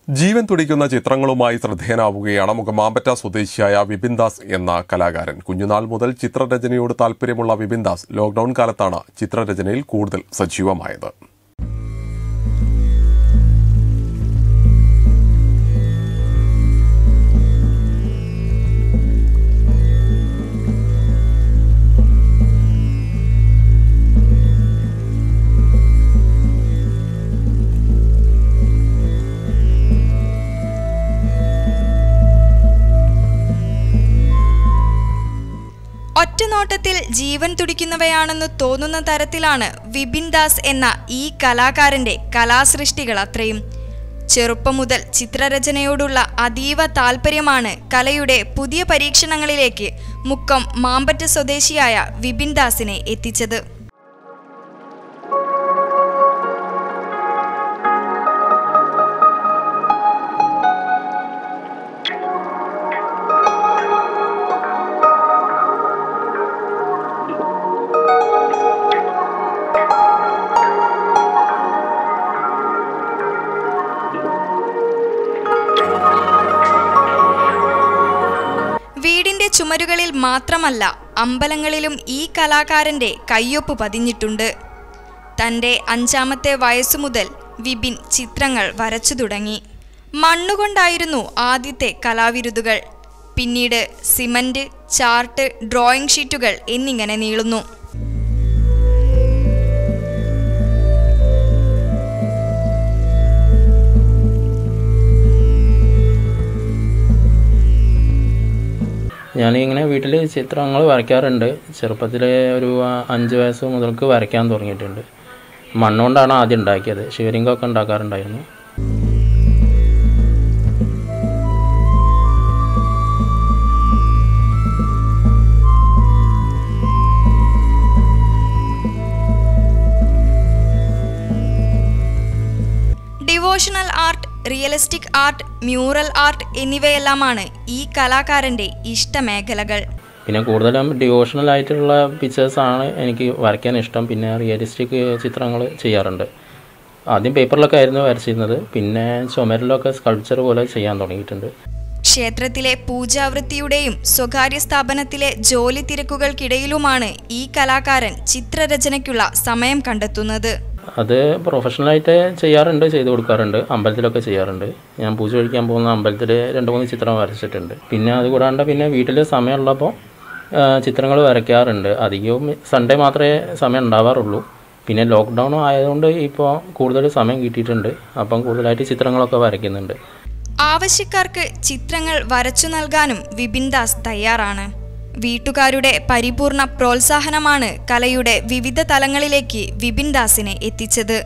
ജീവൻ തുടിക്കുന്ന ചിത്രങ്ങളുമായി ശ്രദ്ധേയനാവുകയാണ് മുഖമാമ്പറ്റ സ്വദേശിയായ വിപിൻ ദാസ് എന്ന കലാകാരൻ കുഞ്ഞുനാൾ മുതൽ ചിത്രരചനയോട് താല്പര്യമുള്ള വിപിൻ ദാസ് ലോക്ഡൌൺ കാലത്താണ് ചിത്രരചനയിൽ കൂടുതൽ സജീവമായത് ഒറ്റനോട്ടത്തിൽ ജീവൻ തുടിക്കുന്നവയാണെന്ന് തോന്നുന്ന തരത്തിലാണ് വിപിൻ ദാസ് എന്ന ഈ കലാകാരന്റെ കലാസൃഷ്ടികൾ അത്രയും ചെറുപ്പം മുതൽ ചിത്രരചനയോടുള്ള അതീവ താല്പര്യമാണ് കലയുടെ പുതിയ പരീക്ഷണങ്ങളിലേക്ക് മുക്കം മാമ്പറ്റ സ്വദേശിയായ വിപിൻ ദാസിനെ എത്തിച്ചത് വീടിന്റെ ചുമരുകളിൽ മാത്രമല്ല അമ്പലങ്ങളിലും ഈ കലാകാരന്റെ കയ്യൊപ്പ് പതിഞ്ഞിട്ടുണ്ട് തൻ്റെ അഞ്ചാമത്തെ വയസ്സു മുതൽ വിപിൻ ചിത്രങ്ങൾ വരച്ചു തുടങ്ങി മണ്ണുകൊണ്ടായിരുന്നു ആദ്യത്തെ കലാവിരുതുകൾ പിന്നീട് സിമന്റ് ചാർട്ട് ഡ്രോയിങ് ഷീറ്റുകൾ എന്നിങ്ങനെ നീളുന്നു ഞാനിങ്ങനെ വീട്ടിൽ ചിത്രങ്ങൾ വരയ്ക്കാറുണ്ട് ചെറുപ്പത്തിൽ ഒരു അഞ്ച് വയസ്സ് മുതൽക്ക് വരയ്ക്കാൻ തുടങ്ങിയിട്ടുണ്ട് മണ്ണുകൊണ്ടാണ് ആദ്യം ഉണ്ടാക്കിയത് ഷിവരിങ്കൊക്കെ ഉണ്ടാക്കാറുണ്ടായിരുന്നു devotional art realistic art mural art എന്നിവയെല്ലാമാണ് ഈ കലാകാരന്റെ ഇഷ്ടമേഖലകൾ പിന്നെ കൂടുതലും ഡിവോഷണൽ ആയിട്ടുള്ള പിക്ചേഴ്സാണ് എനിക്ക് വരയ്ക്കാൻ ഇഷ്ടം പിന്നെ റിയലിസ്റ്റിക് ചിത്രങ്ങൾ ചെയ്യാറുണ്ട് ആദ്യം പേപ്പറിലൊക്കെ ആയിരുന്നു വരച്ചിരുന്നത് പിന്നെ ചുമരിലൊക്കെ സ്കൾപ്ചർ പോലെ ചെയ്യാൻ തുടങ്ങിയിട്ടുണ്ട് ക്ഷേത്രത്തിലെ പൂജാവൃത്തിയുടെയും സ്വകാര്യ സ്ഥാപനത്തിലെ ജോലി തിരക്കുകൾക്കിടയിലുമാണ് ഈ കലാകാരൻ ചിത്രരചനയ്ക്കുള്ള സമയം കണ്ടെത്തുന്നത് അത് പ്രൊഫഷണലായിട്ട് ചെയ്യാറുണ്ട് ചെയ്തു കൊടുക്കാറുണ്ട് അമ്പലത്തിലൊക്കെ ചെയ്യാറുണ്ട് ഞാൻ പൂജ കഴിക്കാൻ പോകുന്ന അമ്പലത്തിൽ രണ്ട് മൂന്ന് ചിത്രം വരച്ചിട്ടുണ്ട് പിന്നെ അത് കൂടാണ്ട് പിന്നെ വീട്ടിൽ സമയമുള്ളപ്പോൾ ചിത്രങ്ങൾ വരയ്ക്കാറുണ്ട് അധികവും സൺഡേ മാത്രമേ സമയം ഉണ്ടാവാറുള്ളൂ പിന്നെ ലോക്ക്ഡൗൺ ആയതുകൊണ്ട് ഇപ്പോൾ കൂടുതൽ സമയം കിട്ടിയിട്ടുണ്ട് അപ്പം കൂടുതലായിട്ട് ചിത്രങ്ങളൊക്കെ വരയ്ക്കുന്നുണ്ട് ആവശ്യക്കാർക്ക് ചിത്രങ്ങൾ വരച്ചു നൽകാനും വിപിൻ ദാസ് തയ്യാറാണ് വീട്ടുകാരുടെ പരിപൂർണ പ്രോത്സാഹനമാണ് കലയുടെ വിവിധ തലങ്ങളിലേക്ക് വിപിൻ ദാസിനെ എത്തിച്ചത്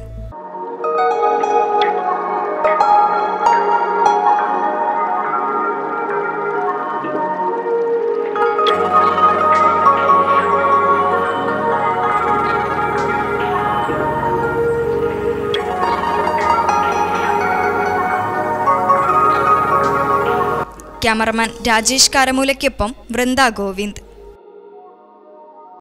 ക്യാമറമാൻ രാജേഷ് കാരമൂലയ്ക്കൊപ്പം വൃന്ദ ഗോവിന്ദ്